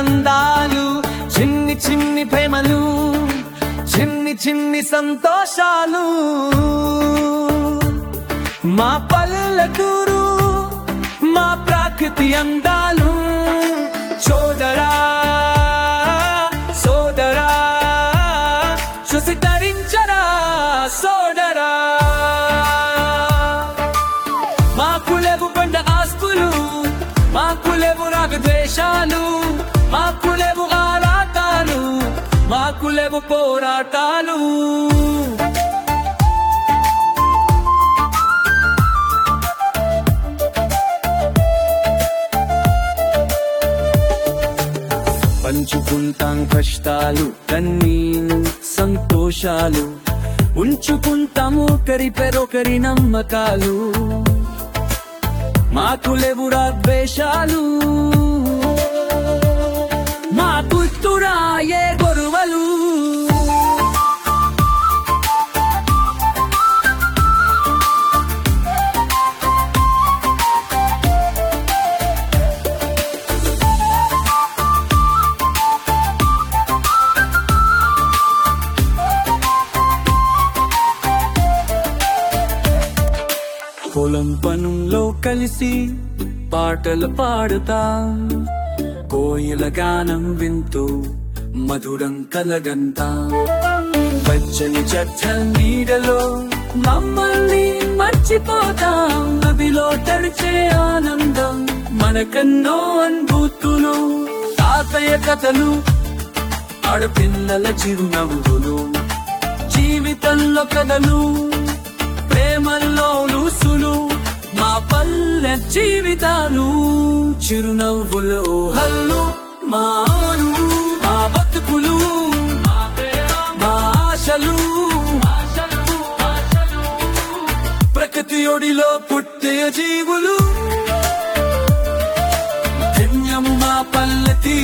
అందాలు చిన్ని చిన్ని ప్రేమలు చిన్ని చిన్ని సంతోషాలు మా పల్లెటూరు మా ప్రాకృతి అందాలు సోదరా సోదరా చూసి తరించరా సోదరా మాకు లేవు బండ ఆస్తులు మాకు లేవు రాగద్వేషాలు మాకు లేవు ఆరాటాలు మాకు లేవు పోరాటాలు పంచుకుంటాం కష్టాలు కన్నీళ్ళు సంతోషాలు ఉంచుకుంటాము ఒకరి పెరొకరి నమ్మకాలు మాకు లేవురా ద్వేషాలు మా పుత్తురాయే గొరువలు పొలం పనుల్లో కలిసి పాటలు పాడుతా కోయిల గానం వింటూ మధురం కలగంతా పచ్చని చెట్ల నీడలో మమ్మల్ని మర్చిపోతాం నదిలో తడిచే ఆనందం మనకన్నో అనుభూతులు తాతయ్య కథలు ఆడపిల్లల చిరునవ్వులు జీవితంలో కథలు ప్రేమల్లో లూసులు మా పల్లె జీవితాలు చిరునవ్వులు హల్లు మాను మా బతుకులు మా ఆశలు ప్రకృతి ఒడిలో పుట్టే జీవులు ధన్యము మా పల్లె తీరు